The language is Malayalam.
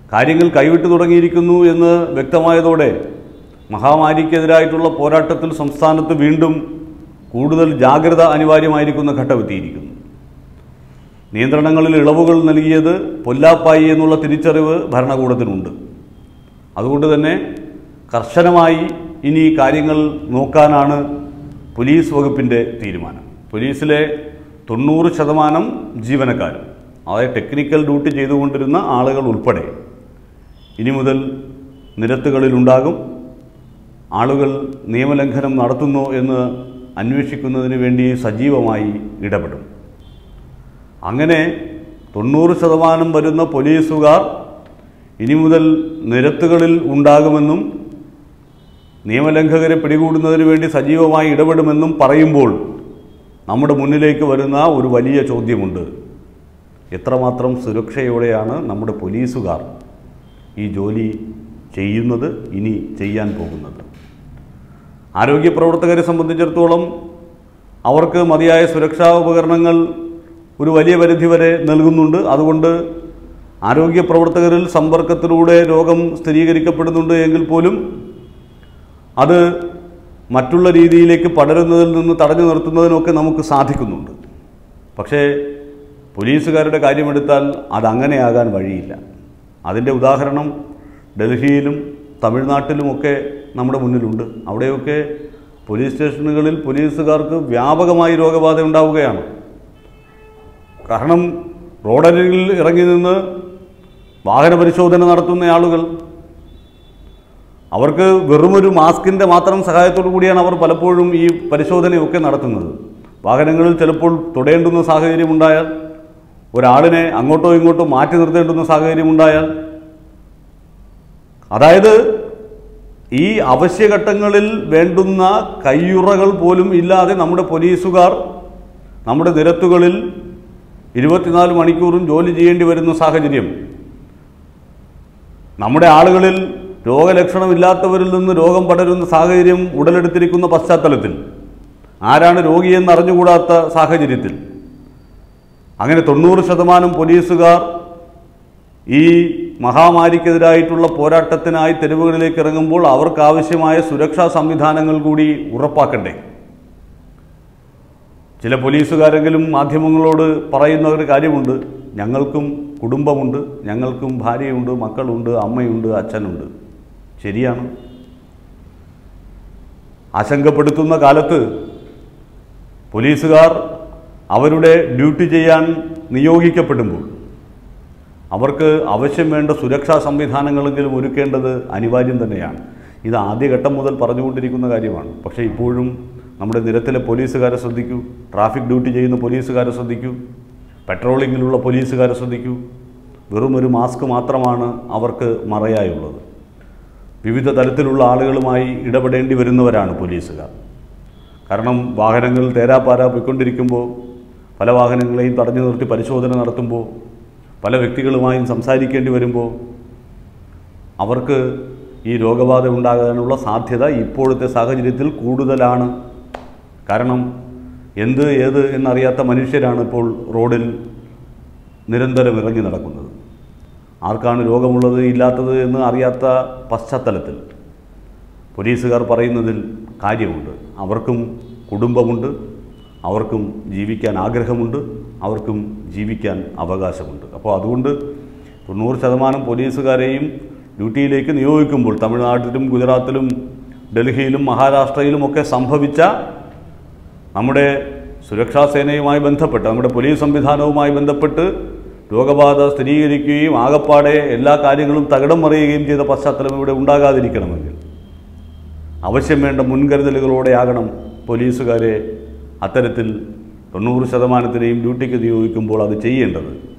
കാര്യങ്ങൾ കൈവിട്ടു തുടങ്ങിയിരിക്കുന്നു എന്ന് വ്യക്തമായതോടെ മഹാമാരിക്കെതിരായിട്ടുള്ള പോരാട്ടത്തിൽ സംസ്ഥാനത്ത് വീണ്ടും കൂടുതൽ ജാഗ്രത അനിവാര്യമായിരിക്കുന്ന ഘട്ടമെത്തിയിരിക്കുന്നു നിയന്ത്രണങ്ങളിൽ ഇളവുകൾ നൽകിയത് പൊല്ലാപ്പായി എന്നുള്ള തിരിച്ചറിവ് ഭരണകൂടത്തിനുണ്ട് അതുകൊണ്ട് തന്നെ കർശനമായി ഇനി കാര്യങ്ങൾ നോക്കാനാണ് പോലീസ് വകുപ്പിൻ്റെ തീരുമാനം പോലീസിലെ തൊണ്ണൂറ് ശതമാനം ജീവനക്കാരും അതായത് ടെക്നിക്കൽ ഡ്യൂട്ടി ചെയ്തുകൊണ്ടിരുന്ന ആളുകൾ ഉൾപ്പെടെ ഇനി മുതൽ നിരത്തുകളിലുണ്ടാകും ആളുകൾ നിയമലംഘനം നടത്തുന്നു എന്ന് അന്വേഷിക്കുന്നതിന് വേണ്ടി സജീവമായി ഇടപെടും അങ്ങനെ തൊണ്ണൂറ് ശതമാനം വരുന്ന പോലീസുകാർ ഇനി മുതൽ നിരത്തുകളിൽ ഉണ്ടാകുമെന്നും നിയമലംഘകരെ പിടികൂടുന്നതിന് വേണ്ടി സജീവമായി ഇടപെടുമെന്നും പറയുമ്പോൾ നമ്മുടെ മുന്നിലേക്ക് വരുന്ന ഒരു വലിയ ചോദ്യമുണ്ട് എത്രമാത്രം സുരക്ഷയോടെയാണ് നമ്മുടെ പോലീസുകാർ ഈ ജോലി ചെയ്യുന്നത് ഇനി ചെയ്യാൻ പോകുന്നത് ആരോഗ്യ പ്രവർത്തകരെ സംബന്ധിച്ചിടത്തോളം അവർക്ക് മതിയായ സുരക്ഷാ ഉപകരണങ്ങൾ ഒരു വലിയ പരിധിവരെ നൽകുന്നുണ്ട് അതുകൊണ്ട് ആരോഗ്യ പ്രവർത്തകരിൽ സമ്പർക്കത്തിലൂടെ രോഗം സ്ഥിരീകരിക്കപ്പെടുന്നുണ്ട് എങ്കിൽ പോലും അത് മറ്റുള്ള രീതിയിലേക്ക് പടരുന്നതിൽ നിന്ന് തടഞ്ഞു നിർത്തുന്നതിനൊക്കെ നമുക്ക് സാധിക്കുന്നുണ്ട് പക്ഷേ പോലീസുകാരുടെ കാര്യമെടുത്താൽ അതങ്ങനെയാകാൻ വഴിയില്ല അതിൻ്റെ ഉദാഹരണം ഡൽഹിയിലും തമിഴ്നാട്ടിലുമൊക്കെ നമ്മുടെ മുന്നിലുണ്ട് അവിടെയൊക്കെ പോലീസ് സ്റ്റേഷനുകളിൽ പോലീസുകാർക്ക് വ്യാപകമായി രോഗബാധ ഉണ്ടാവുകയാണ് കാരണം റോഡരികിൽ ഇറങ്ങി നിന്ന് വാഹന പരിശോധന നടത്തുന്ന ആളുകൾ അവർക്ക് വെറുമൊരു മാസ്കിൻ്റെ മാത്രം സഹായത്തോടു കൂടിയാണ് അവർ പലപ്പോഴും ഈ പരിശോധനയൊക്കെ നടത്തുന്നത് വാഹനങ്ങളിൽ ചിലപ്പോൾ തൊടേണ്ടുന്ന സാഹചര്യമുണ്ടായാൽ ഒരാളിനെ അങ്ങോട്ടോ ഇങ്ങോട്ടോ മാറ്റി നിർത്തേണ്ടുന്ന സാഹചര്യമുണ്ടായാൽ അതായത് ഈ അവശ്യഘട്ടങ്ങളിൽ വേണ്ടുന്ന കയ്യുറകൾ പോലും ഇല്ലാതെ നമ്മുടെ പോലീസുകാർ നമ്മുടെ നിരത്തുകളിൽ ഇരുപത്തിനാല് മണിക്കൂറും ജോലി ചെയ്യേണ്ടി വരുന്ന സാഹചര്യം നമ്മുടെ ആളുകളിൽ രോഗലക്ഷണമില്ലാത്തവരിൽ നിന്ന് രോഗം പടരുന്ന സാഹചര്യം ഉടലെടുത്തിരിക്കുന്ന പശ്ചാത്തലത്തിൽ ആരാണ് രോഗിയെന്ന് അറിഞ്ഞുകൂടാത്ത സാഹചര്യത്തിൽ അങ്ങനെ തൊണ്ണൂറ് ശതമാനം പോലീസുകാർ ഈ മഹാമാരിക്കെതിരായിട്ടുള്ള പോരാട്ടത്തിനായി തെരുവുകളിലേക്ക് ഇറങ്ങുമ്പോൾ അവർക്കാവശ്യമായ സുരക്ഷാ സംവിധാനങ്ങൾ കൂടി ഉറപ്പാക്കണ്ടേ ചില പോലീസുകാരെങ്കിലും മാധ്യമങ്ങളോട് പറയുന്ന ഒരു കാര്യമുണ്ട് ഞങ്ങൾക്കും കുടുംബമുണ്ട് ഞങ്ങൾക്കും ഭാര്യയുണ്ട് മക്കളുണ്ട് അമ്മയുണ്ട് അച്ഛനുണ്ട് ശരിയാണ് ആശങ്കപ്പെടുത്തുന്ന കാലത്ത് പോലീസുകാർ അവരുടെ ഡ്യൂട്ടി ചെയ്യാൻ നിയോഗിക്കപ്പെടുമ്പോൾ അവർക്ക് ആവശ്യം വേണ്ട സുരക്ഷാ സംവിധാനങ്ങളെങ്കിലും ഒരുക്കേണ്ടത് അനിവാര്യം തന്നെയാണ് ഇത് ആദ്യഘട്ടം മുതൽ പറഞ്ഞുകൊണ്ടിരിക്കുന്ന കാര്യമാണ് പക്ഷേ ഇപ്പോഴും നമ്മുടെ നിരത്തിലെ പോലീസുകാരെ ശ്രദ്ധിക്കൂ ട്രാഫിക് ഡ്യൂട്ടി ചെയ്യുന്ന പോലീസുകാരെ ശ്രദ്ധിക്കൂ പെട്രോളിങ്ങിലുള്ള പോലീസുകാരെ ശ്രദ്ധിക്കൂ വെറും ഒരു മാസ്ക് മാത്രമാണ് അവർക്ക് മറയായുള്ളത് വിവിധ തരത്തിലുള്ള ആളുകളുമായി ഇടപെടേണ്ടി വരുന്നവരാണ് പോലീസുകാർ കാരണം വാഹനങ്ങൾ തേരാപ്പാരാ പോയിക്കൊണ്ടിരിക്കുമ്പോൾ പല വാഹനങ്ങളെയും തടഞ്ഞു നിർത്തി പരിശോധന നടത്തുമ്പോൾ പല വ്യക്തികളുമായും സംസാരിക്കേണ്ടി വരുമ്പോൾ അവർക്ക് ഈ രോഗബാധ ഉണ്ടാകാനുള്ള സാധ്യത ഇപ്പോഴത്തെ സാഹചര്യത്തിൽ കൂടുതലാണ് കാരണം എന്ത് ഏത് എന്നറിയാത്ത മനുഷ്യരാണ് ഇപ്പോൾ റോഡിൽ നിരന്തരം ഇറങ്ങി നടക്കുന്നത് ആർക്കാണ് രോഗമുള്ളത് ഇല്ലാത്തത് എന്ന് അറിയാത്ത പശ്ചാത്തലത്തിൽ പോലീസുകാർ പറയുന്നതിൽ കാര്യമുണ്ട് അവർക്കും കുടുംബമുണ്ട് അവർക്കും ജീവിക്കാൻ ആഗ്രഹമുണ്ട് അവർക്കും ജീവിക്കാൻ അവകാശമുണ്ട് അപ്പോൾ അതുകൊണ്ട് തൊണ്ണൂറ് ശതമാനം പോലീസുകാരെയും ഡ്യൂട്ടിയിലേക്ക് നിയോഗിക്കുമ്പോൾ തമിഴ്നാട്ടിലും ഗുജറാത്തിലും ഡൽഹിയിലും മഹാരാഷ്ട്രയിലുമൊക്കെ സംഭവിച്ച നമ്മുടെ സുരക്ഷാ സേനയുമായി ബന്ധപ്പെട്ട് നമ്മുടെ പോലീസ് സംവിധാനവുമായി ബന്ധപ്പെട്ട് രോഗബാധ സ്ഥിരീകരിക്കുകയും ആകപ്പാടെ എല്ലാ കാര്യങ്ങളും തകിടം മറിയുകയും ചെയ്ത പശ്ചാത്തലം ഇവിടെ ഉണ്ടാകാതിരിക്കണമെങ്കിൽ ആവശ്യം വേണ്ട മുൻകരുതലുകളോടെയാകണം പോലീസുകാരെ അത്തരത്തിൽ തൊണ്ണൂറ് ശതമാനത്തിനെയും ഡ്യൂട്ടിക്ക് നിയോഗിക്കുമ്പോൾ അത് ചെയ്യേണ്ടത്